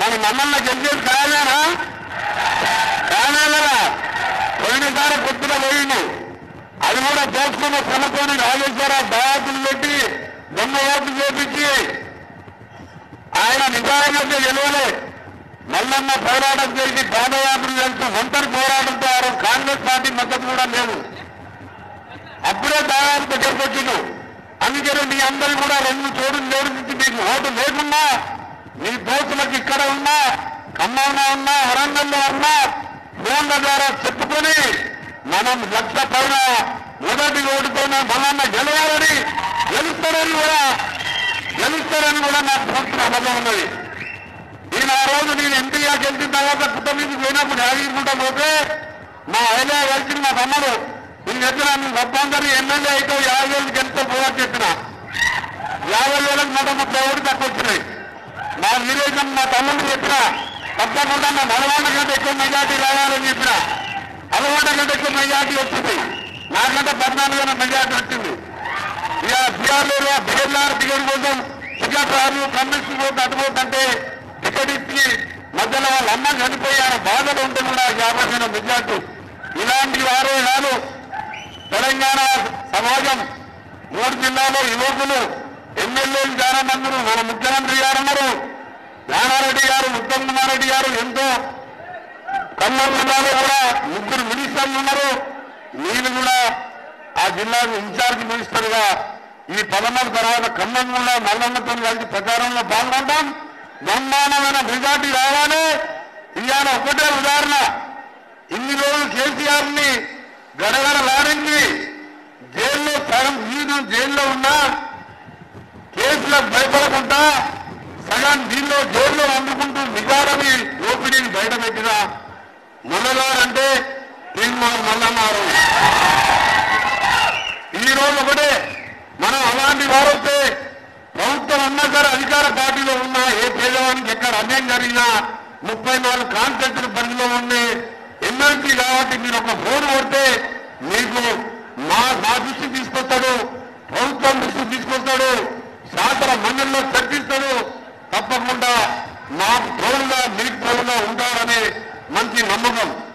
మన మమ్మల్ని గెలిచేది కాదేనా కాదేనా పోయినసారి పొద్దున పోయిండు అది కూడా దోచుకున్న శ్రమతోని రాజేశ్వర దయాతులు పెట్టి దొంగ ఓట్లు చేపించి ఆయన నిజాయితీ గెలవలే మల్లన్న పోరాటం చేసి పాదయాత్ర చేస్తూ ఒంటరి పోరాటంతో ఆ రోజు కాంగ్రెస్ పార్టీ మద్దతు కూడా లేదు అప్పుడే దాదాపు దగ్గరకొచ్చిండు అందుకని మీ అందరూ కూడా రెండు చోటు జోడించి మీకు ఓటు లేకున్నా మీ దోస్తులకు ఇక్కడ ఉన్నా ఖమ్మంలో ఉన్నా వరంగల్లో ఉన్నా ఫోన్ల ద్వారా చెప్పుకొని మనం లక్ష పైన మొదటి ఓటుతోనే మల్లన్న గెలవాలని గెలుస్తారని కూడా గెలుస్తారని కూడా నాకు పూర్తి నమ్మకం ఉన్నది నేను ఆ రోజు నేను ఎంపీగా గెలిచిన తర్వాత పుట్ట మీద పోయినప్పుడు యాదగిరిగుంట పోతే మా ఐలా కలిసి మా తమ్ముడు నేను చెప్పిన నువ్వు తప్పందరూ ఎమ్మెల్యే అయితే యాభై వేలు గెలిస్తే పోవని చెప్పిన యాభై వేలకు నూట ముప్పై ఓటు తక్కువ వచ్చినాయి మా విలేకం మా తమ్ముడు చెప్పిన తప్పకుండా నా నలవాడ కంటే ఎక్కువ మెజార్టీ రావాలని చెప్పిన అలవాడ కంటే ఎక్కువ మెజార్టీ వచ్చింది నాకంటే పద్నాలుగు వేల మెజార్టీ వచ్చింది ఇక బీఆర్లో బిఎల్ఆర్ టికెట్ కోసం టికెట్ రాదు కమ్యూనిస్ట్ పోతే అటుపోతుంటే టికెట్ ఇచ్చి మధ్యలో వాళ్ళ అమ్మ చనిపోయారు బాధలు ఉంటే కూడా యాభై వేల మెజార్టీ ఇలాంటి వారే కాదు తెలంగాణ సమాజం మూడు జిల్లాలో యువకులు ఎమ్మెల్యేలు చాలా మంది మన ముఖ్యమంత్రి గారు ఉన్నారు నానారెడ్డి గారు ఉత్తమ్ కుమార్ రెడ్డి గారు ఎంతో ఖమ్మం జిల్లాలో కూడా ముగ్గురు మినిస్టర్లు ఉన్నారు నేను కూడా ఆ జిల్లాకు ఇన్ఛార్జ్ మినిస్టర్ గా ఈ పదమూడు తర్వాత ఖమ్మం కూడా మల్లన్నతో కలిసి ప్రచారంలో పాల్గొంటాం బ్రహ్మాండమైన మెజార్టీ రావాలి ఇవాళ ఒకటే ఉదాహరణ ఇన్ని రోజులు కేసీఆర్ ని గడగడలాడించి జైల్లో సగం జీవితం జైల్లో ఉన్నా కేసులకు భయపడకుండా సగం దీనిలో జైల్లో అందుకుంటూ నిజాలని ఓపిడీని బయట పెట్టిన మొన్నగారంటే తీర్మానం మల్లన్నారు ఈ రోజు ఒకటే మనం అలాంటి వారు వస్తే ప్రభుత్వం ఉన్నా సరే అధికార పార్టీలో ఉన్నా ఏ పేదవానికి ఎక్కడ అన్యాయం జరిగినా ముప్పై నాలుగు కాన్సెప్ట్ల పరిధిలో ఉండే ఎమ్మెల్సీ కాబట్టి మీరు ఒక ఫోన్ కొడితే మీకు మా మా దృష్టి తీసుకొస్తాడు ప్రభుత్వం దృష్టి తీసుకొస్తాడు శాసన మండలిలో చర్చిస్తాడు తప్పకుండా మా తోడుగా మీకు తోడుగా ఉంటారనే మంచి నమ్మకం